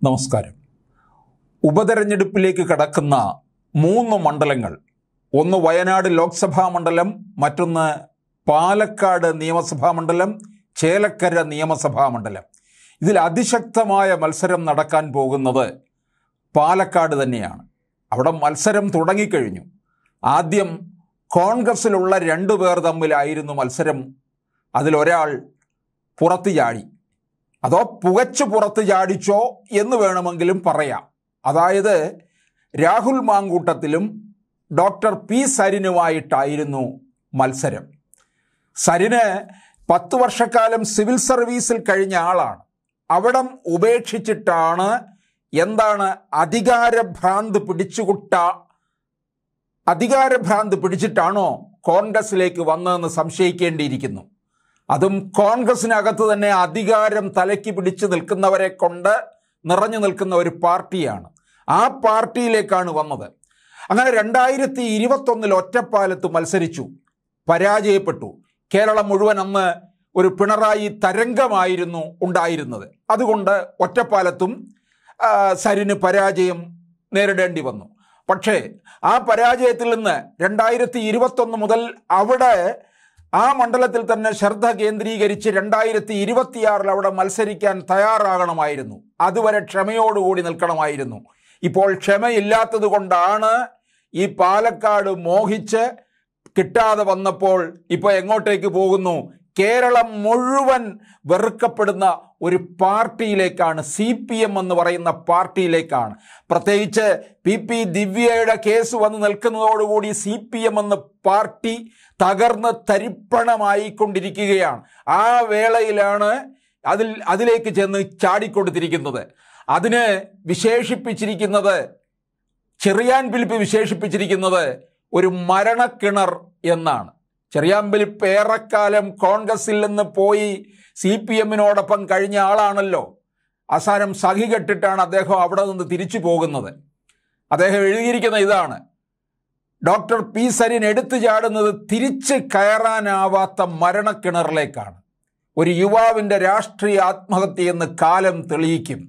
നമസ്കാരം ഉപതെരഞ്ഞെടുപ്പിലേക്ക് കടക്കുന്ന മൂന്ന് മണ്ഡലങ്ങൾ ഒന്ന് വയനാട് ലോക്സഭാ മണ്ഡലം മറ്റൊന്ന് പാലക്കാട് നിയമസഭാ മണ്ഡലം ചേലക്കര നിയമസഭാ മണ്ഡലം ഇതിൽ അതിശക്തമായ മത്സരം നടക്കാൻ പോകുന്നത് പാലക്കാട് തന്നെയാണ് അവിടെ മത്സരം തുടങ്ങിക്കഴിഞ്ഞു ആദ്യം കോൺഗ്രസിലുള്ള രണ്ടു പേർ തമ്മിലായിരുന്നു മത്സരം അതിലൊരാൾ പുറത്തു ചാടി അതോ പുകച്ചു പുറത്ത് ചാടിച്ചോ എന്ന് വേണമെങ്കിലും പറയാം അതായത് രാഹുൽ മാങ്കൂട്ടത്തിലും ഡോക്ടർ പി സരിനുമായിട്ടായിരുന്നു മത്സരം സരിന് പത്ത് വർഷക്കാലം സിവിൽ സർവീസിൽ കഴിഞ്ഞ ആളാണ് അവിടം ഉപേക്ഷിച്ചിട്ടാണ് എന്താണ് അധികാരഭ്രാന്ത് പിടിച്ചുകുട്ട അധികാരഭ്രാന്ത് പിടിച്ചിട്ടാണോ കോൺഗ്രസിലേക്ക് വന്നതെന്ന് സംശയിക്കേണ്ടിയിരിക്കുന്നു അതും കോൺഗ്രസിനകത്ത് തന്നെ അധികാരം തലയ്ക്ക് പിടിച്ചു നിൽക്കുന്നവരെ കൊണ്ട് നിറഞ്ഞു നിൽക്കുന്ന ഒരു പാർട്ടിയാണ് ആ പാർട്ടിയിലേക്കാണ് വന്നത് അങ്ങനെ രണ്ടായിരത്തി ഇരുപത്തൊന്നിൽ ഒറ്റപ്പാലത്ത് മത്സരിച്ചു പരാജയപ്പെട്ടു കേരളം മുഴുവൻ അന്ന് ഒരു പിണറായി തരംഗമായിരുന്നു ഉണ്ടായിരുന്നത് അതുകൊണ്ട് ഒറ്റപ്പാലത്തും ആ, സരിന് പരാജയം നേരിടേണ്ടി വന്നു പക്ഷേ ആ പരാജയത്തിൽ നിന്ന് രണ്ടായിരത്തി ഇരുപത്തൊന്ന് മുതൽ അവിടെ ആ മണ്ഡലത്തിൽ തന്നെ ശ്രദ്ധ കേന്ദ്രീകരിച്ച് രണ്ടായിരത്തി ഇരുപത്തിയാറിൽ അവിടെ മത്സരിക്കാൻ തയ്യാറാകണമായിരുന്നു അതുവരെ ക്ഷമയോടുകൂടി നിൽക്കണമായിരുന്നു ഇപ്പോൾ ക്ഷമയില്ലാത്തത് കൊണ്ടാണ് ഈ പാലക്കാട് മോഹിച്ച് കിട്ടാതെ വന്നപ്പോൾ ഇപ്പോൾ എങ്ങോട്ടേക്ക് പോകുന്നു കേരളം മുഴുവൻ വെറുക്കപ്പെടുന്ന ഒരു പാർട്ടിയിലേക്കാണ് സി പി എം എന്ന് പറയുന്ന പാർട്ടിയിലേക്കാണ് പ്രത്യേകിച്ച് പി പി ദിവ്യയുടെ കേസ് വന്ന് നിൽക്കുന്നതോടുകൂടി സി പി എം എന്ന പാർട്ടി തകർന്ന് തരിപ്പണമായിക്കൊണ്ടിരിക്കുകയാണ് ആ വേളയിലാണ് അതിൽ അതിലേക്ക് ചെന്ന് ചാടിക്കൊടുത്തിരിക്കുന്നത് അതിന് വിശേഷിപ്പിച്ചിരിക്കുന്നത് ചെറിയാൻ പിലിപ്പ് വിശേഷിപ്പിച്ചിരിക്കുന്നത് ഒരു മരണക്കിണർ എന്നാണ് ചെറിയാൻ പിലിപ്പ് ഏറെക്കാലം കോൺഗ്രസിൽ നിന്ന് പോയി സി പി എമ്മിനോടൊപ്പം കഴിഞ്ഞ ആളാണല്ലോ അവസാനം സഖി കെട്ടിട്ടാണ് അദ്ദേഹം അവിടെ നിന്ന് തിരിച്ചു പോകുന്നത് അദ്ദേഹം എഴുതിയിരിക്കുന്ന ഇതാണ് ഡോക്ടർ പി സരിൻ എടുത്തു ചാടുന്നത് തിരിച്ച് കയറാനാവാത്ത മരണക്കിണറിലേക്കാണ് ഒരു യുവാവിൻ്റെ രാഷ്ട്രീയ ആത്മഹത്യയെന്ന് കാലം തെളിയിക്കും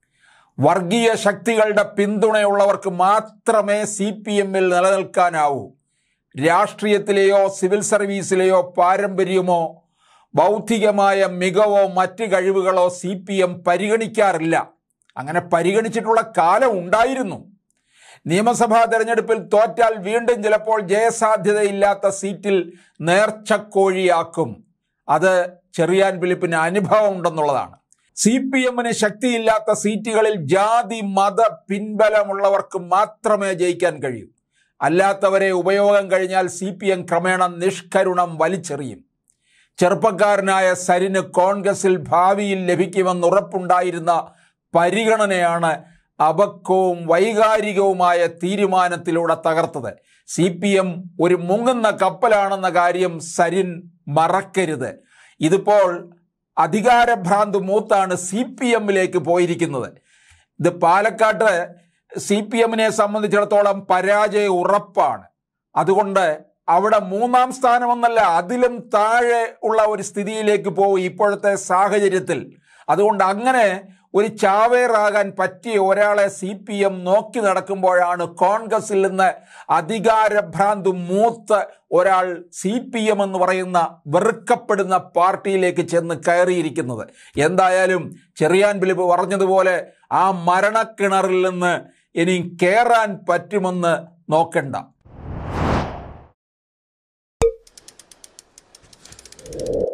വർഗീയ ശക്തികളുടെ പിന്തുണയുള്ളവർക്ക് മാത്രമേ സി പി എമ്മിൽ നിലനിൽക്കാനാവൂ രാഷ്ട്രീയത്തിലെയോ സിവിൽ സർവീസിലെയോ പാരമ്പര്യമോ ബൗദ്ധികമായ മികവോ മറ്റ് കഴിവുകളോ സി പി എം പരിഗണിക്കാറില്ല അങ്ങനെ പരിഗണിച്ചിട്ടുള്ള കാലം ഉണ്ടായിരുന്നു നിയമസഭാ തെരഞ്ഞെടുപ്പിൽ തോറ്റാൽ വീണ്ടും ചിലപ്പോൾ ജയസാധ്യതയില്ലാത്ത സീറ്റിൽ നേർച്ചക്കോഴിയാക്കും അത് ചെറിയാൻ ഫിലിപ്പിന് അനുഭവം ഉണ്ടെന്നുള്ളതാണ് സി പി എമ്മിന് ശക്തിയില്ലാത്ത സീറ്റുകളിൽ ജാതി മത പിൻബലമുള്ളവർക്ക് മാത്രമേ ജയിക്കാൻ കഴിയൂ അല്ലാത്തവരെ ഉപയോഗം കഴിഞ്ഞാൽ സി പി എം ക്രമേണ നിഷ്കരുണം വലിച്ചെറിയും ചെറുപ്പക്കാരനായ സരിന് കോൺഗ്രസിൽ ഭാവിയിൽ ലഭിക്കുമെന്ന് ഉറപ്പുണ്ടായിരുന്ന പരിഗണനയാണ് അപക്വവും വൈകാരികവുമായ തീരുമാനത്തിലൂടെ തകർത്തത് സി പി എം ഒരു മുങ്ങുന്ന കപ്പലാണെന്ന കാര്യം സരിൻ മറക്കരുത് ഇതിപ്പോൾ അധികാരഭ്രാന്ത് മൂത്താണ് സി പി എമ്മിലേക്ക് പോയിരിക്കുന്നത് ഇത് പാലക്കാട്ട് സി പി എമ്മിനെ സംബന്ധിച്ചിടത്തോളം പരാജയം ഉറപ്പാണ് അതുകൊണ്ട് അവിടെ മൂന്നാം സ്ഥാനമെന്നല്ല അതിലും താഴെ ഉള്ള ഒരു സ്ഥിതിയിലേക്ക് പോകും ഇപ്പോഴത്തെ സാഹചര്യത്തിൽ അതുകൊണ്ട് അങ്ങനെ ഒരു ചാവേറാകാൻ പറ്റിയ ഒരാളെ സി പി എം നോക്കി നടക്കുമ്പോഴാണ് കോൺഗ്രസിൽ നിന്ന് അധികാരഭ്രാന്ത് മൂത്ത് ഒരാൾ സി പി എം എന്ന് പറയുന്ന വെറുക്കപ്പെടുന്ന പാർട്ടിയിലേക്ക് ചെന്ന് കയറിയിരിക്കുന്നത് എന്തായാലും ചെറിയാൻ ഫിലിപ്പ് പറഞ്ഞതുപോലെ ആ മരണക്കിണറിൽ നിന്ന് ഇനി കയറാൻ പറ്റുമെന്ന് നോക്കണ്ട